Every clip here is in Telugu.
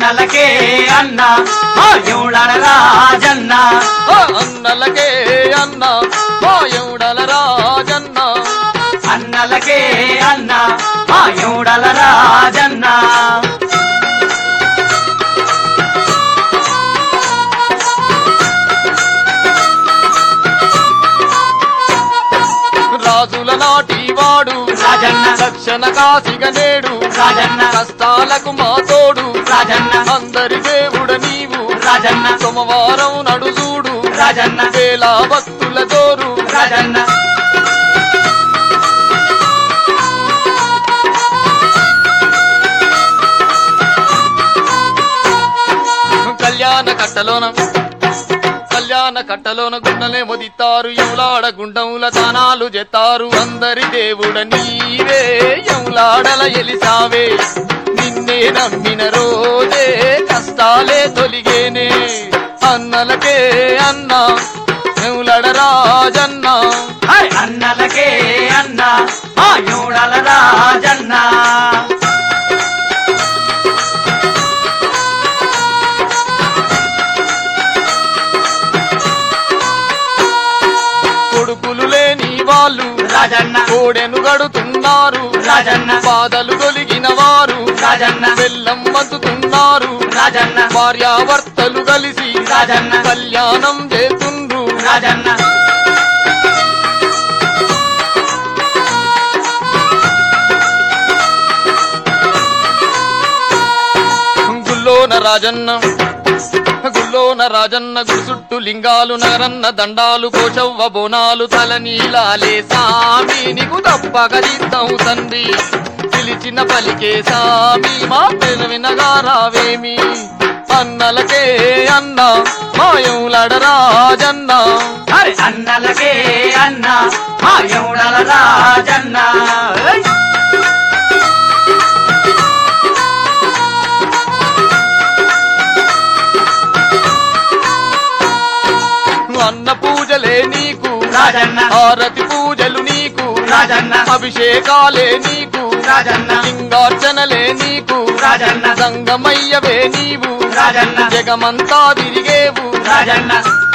అన్నలకే అన్న మా యూడల రాజన్న ఆ అన్నలకే అన్న మాయౌడల రాజన్న అన్నలకే అన్న మా యూడల రాజన్న రాజుల నాటి వాడు రాజన్న దక్షిణ కాశిగ నేడు రాజన్న కష్టాలకు మా తోడు రాజన్న అందరి దేవుడ నీవు రాజన్న సోమవారం నడుజూడు రాజన్న వేల భక్తుల జోరు రాజన్న కళ్యాణ కట్టలోన కళ్యాణ కట్టలోన గుండలే మొదితారు ఎవులాడ గుండముల దానాలు జెత్తారు అందరి దేవుడ నీవే ఎవులాడల ఎలిసావే నిన్నే నమ్మిన రోజే కష్టాలే తొలిగేనే అన్నలకే అన్న ఎవులాడ రాజన్న హై! అన్నలకే అన్న మా యూడల రాజన్న కొడుకులు లేని వాళ్ళు రాజన్న కోడెను గడుతున్నారు రాజన్న బాధలు తొలిగిన వారు రాజన్న బెల్లం మద్దుతున్నారు రాజన్న భార్యాభర్తలు కలిసి రాజన్న కళ్యాణం చేతుండ్రు రాజన్న గుల్లోన రాజన్న గుల్లోన రాజన్న గురుసుట్టు లింగాలు నగరన్న దండాలు కోచవ్వ బోనాలు తల నీలాలే సామి నీకు తప్పగదిద్దాం తండ్రి పిలిచిన పలికే సామి మా పేరు వినగా రావేమి అన్నలకే అన్న మాయంలాడ రాజన్న హై! అన్నలకే అన్న మా యూడల రాజన్న హై! అన్న పూజలే నీకు రాజన్న హారతి పూజలు నీకు రాజన్న అభిషేకాలే నీకు రాజన్న లింగార్చనలే నీకు రాజన్న సంగమయ్యవే నీవు రాజన్న జగమంతా తిరిగేవు రాజన్న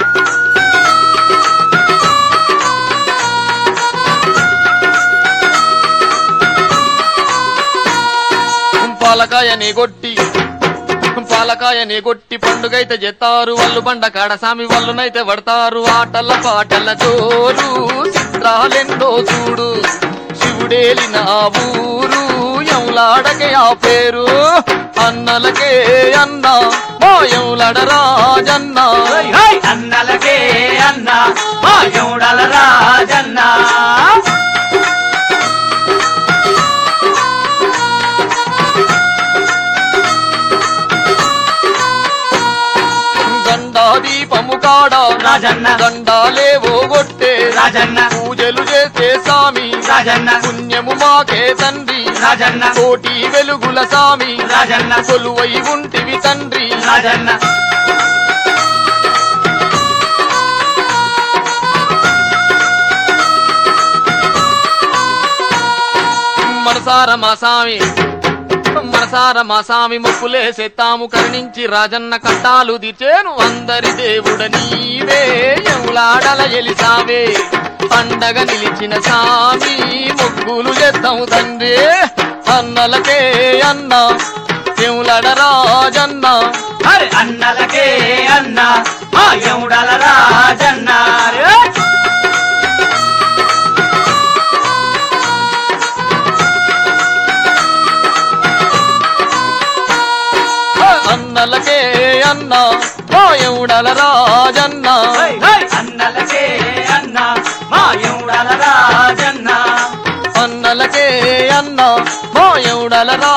పాలకాయని కొట్టి పాలకాయని కొట్టి పండుగైతే చెత్తారు వాళ్ళు బండ కాడసామి వాళ్ళనైతే పడతారు ఆటల పాటల జోరు చిత్రాలెందో చూడు శివుడేలిన ఆ ఊరు ఎవులాడకే ఆ పేరు అన్నలకే అన్న మా ఎవులాడ రాజన్న హై! హై! అన్నలకే అన్న మా యూడల రాజన్న గండా దీపము కాడ రాజన్న దండాలేవో గొట్టే రాజన్న పూజలు చేసే సామి రాజన్న పుణ్యము మాకే తండ్రి రాజన్న కోటి వెలుగుల సామి రాజన్న కొలువై ఉంటివి తండ్రి రాజన్న మనసార మా సామి మనసార మా సామి మొక్కులేసే తాము కరుణించి రాజన్న కట్టాలు దిచేను అందరి దేవుడ నీవే ఎవులాడల ఎలిసావే పండగ నిలిచిన సామి మొక్కులు చేద్దాం తండ్రి అన్నలకే అన్న ఎవులాడ రాజన్న హరి అన్నలకే అన్న మా యూడల రాజన్న హరి! అన్నలకే అన్న మా ఎవుడల రాజన్న హై! హై! అన్నలకే అన్న మా యూడల రాజన్న అన్నలకే అన్న మా ఎవుడల